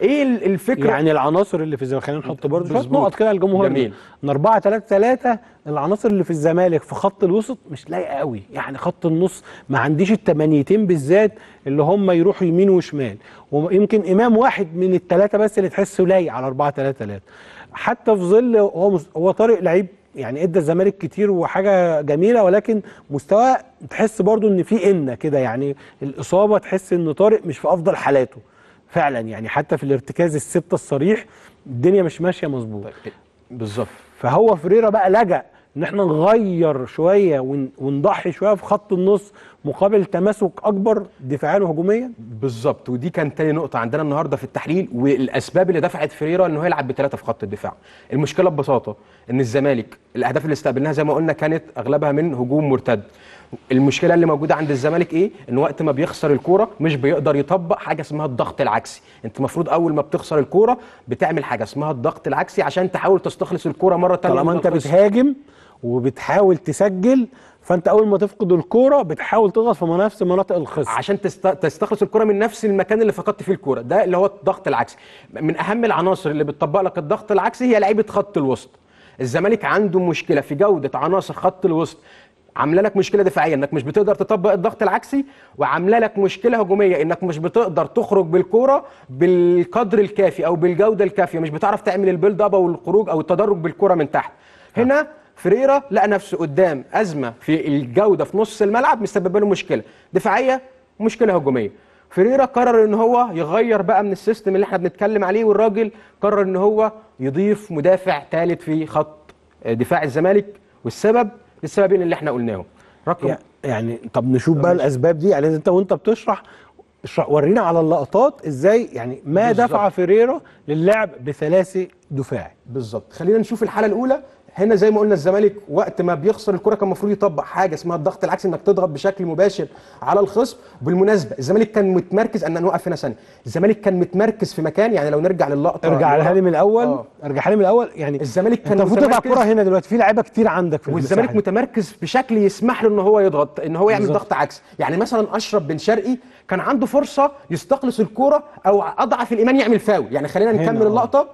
ايه ال- الفكره يعني العناصر اللي في الزمالك خلينا نحط برضه شويه مظبوط. نقط كده للجمهور جميل. من 4 3 3 العناصر اللي في الزمالك في خط الوسط مش لايقه قوي يعني خط النص ما عنديش التمانيتين بالذات اللي هم يروحوا يمين وشمال ويمكن امام واحد من الثلاثه بس اللي تحسه لايق على 4 3 3 حتى في ظل هو مس- هو طارق لعيب يعني ادى الزمالك كتير وحاجه جميله ولكن مستوى تحس برضو ان في ان كده يعني الاصابه تحس ان طارق مش في افضل حالاته فعلا يعني حتى في الارتكاز السته الصريح الدنيا مش ماشيه مظبوط بالظبط فهو فريرا بقى لجأ ان احنا نغير شويه ون- ونضحي شويه في خط النص مقابل تماسك اكبر دفاعيا وهجوميا بالظبط ودي كان تاني نقطة عندنا النهارده في التحليل والأسباب اللي دفعت فريرا إنه يلعب بثلاثة في خط الدفاع. المشكلة ببساطة إن الزمالك الأهداف اللي استقبلناها زي ما قلنا كانت أغلبها من هجوم مرتد. المشكلة اللي موجودة عند الزمالك إيه؟ إن وقت ما بيخسر الكورة مش بيقدر يطبق حاجة اسمها الضغط العكسي. أنت المفروض أول ما بتخسر الكورة بتعمل حاجة اسمها الضغط العكسي عشان تحاول تستخلص الكورة مرة تانية طالما من انت الخصم. بتهاجم وبتحاول تسجل فانت اول ما تفقد الكوره بتحاول تضغط في نفس مناطق الخصم عشان تست... تستخلص الكره من نفس المكان اللي فقدت فيه الكره ده اللي هو الضغط العكسي من اهم العناصر اللي بتطبق لك الضغط العكسي هي لعيبه خط الوسط الزمالك عنده مشكله في جوده عناصر خط الوسط عامله لك مشكله دفاعيه انك مش بتقدر تطبق الضغط العكسي وعامله لك مشكله هجوميه انك مش بتقدر تخرج بالكوره بالقدر الكافي او بالجوده الكافيه مش بتعرف تعمل البيلد اب او الخروج او التدرج بالكوره من تحت هنا فريرا لقى نفسه قدام ازمه في الجوده في نص الملعب مسببه له مشكله دفاعيه ومشكله هجوميه فريرا قرر ان هو يغير بقى من السيستم اللي احنا بنتكلم عليه والراجل قرر ان هو يضيف مدافع ثالث في خط دفاع الزمالك والسبب السببين اللي احنا قلناهم رقم يع- يعني طب نشوف بقى الاسباب دي يعني انت وانت بتشرح اشرح ورينا على اللقطات ازاي يعني ما بالظبط. دفع فيريرا للعب بثلاثي دفاعي بالظبط خلينا نشوف الحاله الاولى هنا زي ما قلنا الزمالك وقت ما بيخسر الكره كان المفروض يطبق حاجه اسمها الضغط العكسي انك تضغط بشكل مباشر على الخصم بالمناسبه الزمالك كان متمركز ان نوقف هنا ثانيه الزمالك كان متمركز في مكان يعني لو نرجع للقطه ارجع لورا. لها لي من الاول آه. ارجع لي من الاول يعني الزمالك كان انت المفروض تبقى متمركز- الكوره هنا دلوقتي في لعيبه كتير عندك في والزمالك المساحة دي. متمركز بشكل يسمح له ان هو يضغط ان هو يعمل بالظبط. ضغط عكسي يعني مثلا اشرف بن شرقي كان عنده فرصه يستخلص الكوره او اضعف الايمان يعمل فاول يعني خلينا هنا، نكمل آه. اللقطه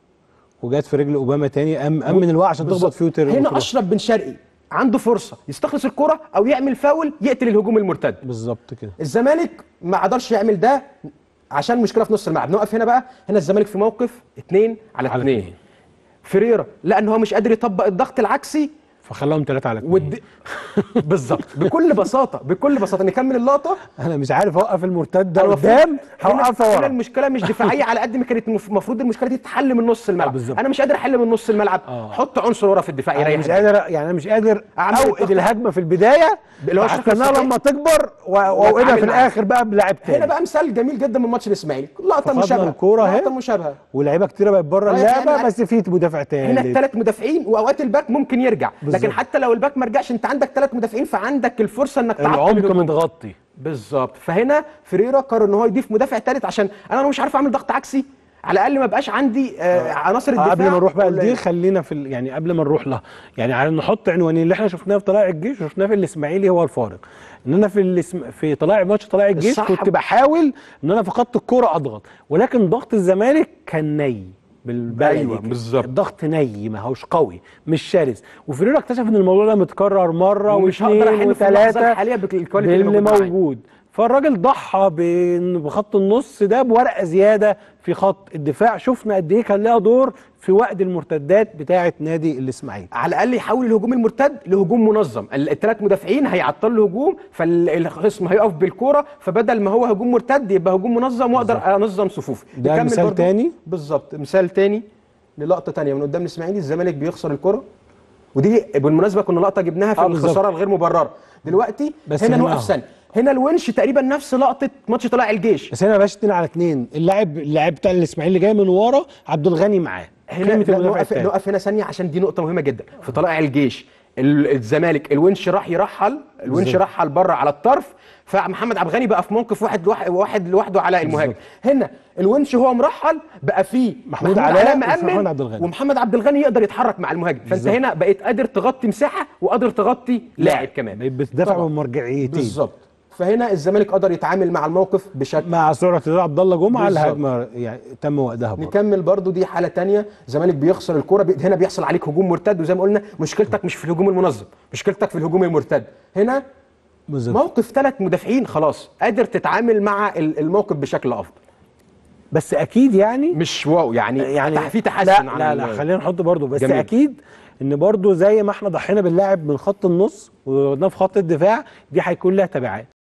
وجات في رجل اوباما تاني أم امن الوقع عشان تخبط فيه وتر هنا وتروح. اشرف بن شرقي عنده فرصه يستخلص الكره او يعمل فاول يقتل الهجوم المرتد بالظبط كده الزمالك ما قدرش يعمل ده عشان مشكله في نص الملعب نقف هنا بقى هنا الزمالك في موقف اتنين على, على اتنين. اتنين. فريرا لان هو مش قادر يطبق الضغط العكسي فخلاهم ثلاثه على اتنين ود... بالظبط بكل بساطه بكل بساطه نكمل اللقطه انا مش عارف اوقف المرتد ده المفروض- قدام هنا- هوقفها هنا ورا المشكله مش دفاعيه على قد ما كانت المف- المفروض المشكله دي تتحل من نص آه، الملعب بالظبط. انا مش قادر احل من نص الملعب آه. حط عنصر ورا في الدفاع انا يريح مش الدفاع. قادر يعني انا مش قادر أعمل اوقد الضغط. الهجمه في البدايه اللي هو الشكل استناها الصحيح. لما تكبر و- واوقدها وأتعامل في معاها. الاخر بقى بلاعب تاني هنا بقى مثال جميل جدا من ماتش الاسماعيلي لقطه فقدنا مشابهه الكورة أهي. لقطه مشابهه ولاعيبه كتيره بقت بره رايح اللعبه يعمل- بس في مدافع هنا تاني الثلاث مدافعين واوقات الباك ممكن يرجع بالظبط. لكن حتى لو الباك ما رجعش انت عندك ثلاث مدافعين فعندك الفرصه انك تعطل العمق الهجوم. متغطي بالظبط فهنا فريرا قرر ان هو يضيف مدافع ثالث عشان انا مش عارف اعمل ضغط عكسي على الاقل ما بقاش عندي آه عناصر آه، الدفاع قبل ما نروح بقى قليلة. لدي خلينا في ال... يعني قبل ما نروح لها يعني على نحط عنوانين اللي احنا شفناه في طلائع الجيش وشفناه في الاسماعيلي هو الفارق ان انا في الاسم... في طلائع ماتش طلائع الجيش الصح. كنت بحاول ان انا فقدت الكوره اضغط ولكن ضغط الزمالك كان ني بالبلدي أيوة، كده. بالظبط. الضغط ني ما هوش قوي مش شرس وفريرا اكتشف ان الموضوع ده متكرر مره ومش هقدر واثنين احله في اللحظه وثلاثه الحاليه بالكواليتي باللي موجود معايا. موجود فالراجل ضحى بإن بخط النص ده بورقه زياده في خط الدفاع شفنا قد ايه كان لها دور في وقت المرتدات بتاعه نادي الاسماعيلي على الاقل يحول الهجوم المرتد لهجوم منظم الثلاث مدافعين هيعطلوا الهجوم فالخصم هيقف بالكوره فبدل ما هو هجوم مرتد يبقى هجوم منظم واقدر انظم صفوفي ده نكمل مثال برضو. تاني؟ بالظبط مثال تاني للقطه تانية من قدام الاسماعيلي الزمالك بيخسر الكره ودي بالمناسبه كنا لقطه جبناها في آه، بالظبط. الخساره الغير مبرره دلوقتي بس هنا هنا نوقف أهو. ثانيه هنا الونش تقريبا نفس لقطه ماتش طلائع الجيش بس هنا بقاش 2 على 2 اللاعب اللاعب بتاع الاسماعيلي جاي من ورا عبد الغني معاه هنا قيمة لا، المدافع نقف التاني. نقف هنا ثانيه عشان دي نقطه مهمه جدا في طلائع الجيش ال- الزمالك الونش راح يرحل الونش بالظبط. رحل بره على الطرف فمحمد عبد الغني بقى في موقف واحد واحد, واحد لوحده على المهاجم هنا الونش هو مرحل بقى فيه محمود علاء مأمن وفي محمد عبد الغني. ومحمد عبد الغني يقدر يتحرك مع المهاجم فانت بالظبط. هنا بقيت قادر تغطي مساحه وقادر تغطي لاعب كمان بقيت بتدافع طبعاً. بمرجعيتين بالظبط فهنا الزمالك قدر يتعامل مع الموقف بشكل مع سرعه رضا عبد الله جمعه بالظبط. الهجمه يعني تم وقتها برضه نكمل برضو دي حاله تانية الزمالك بيخسر الكرة بي- هنا بيحصل عليك هجوم مرتد وزي ما قلنا مشكلتك مش في الهجوم المنظم مشكلتك في الهجوم المرتد هنا بالظبط موقف ثلاث مدافعين خلاص قادر تتعامل مع ال- الموقف بشكل افضل بس اكيد يعني مش واو يعني يعني في تحسن لا عن لا ال- لا خلينا نحط برضه بس جميل. اكيد ان برضه زي ما احنا ضحينا باللاعب من خط النص وقلنا في خط الدفاع دي هيكون لها تبعات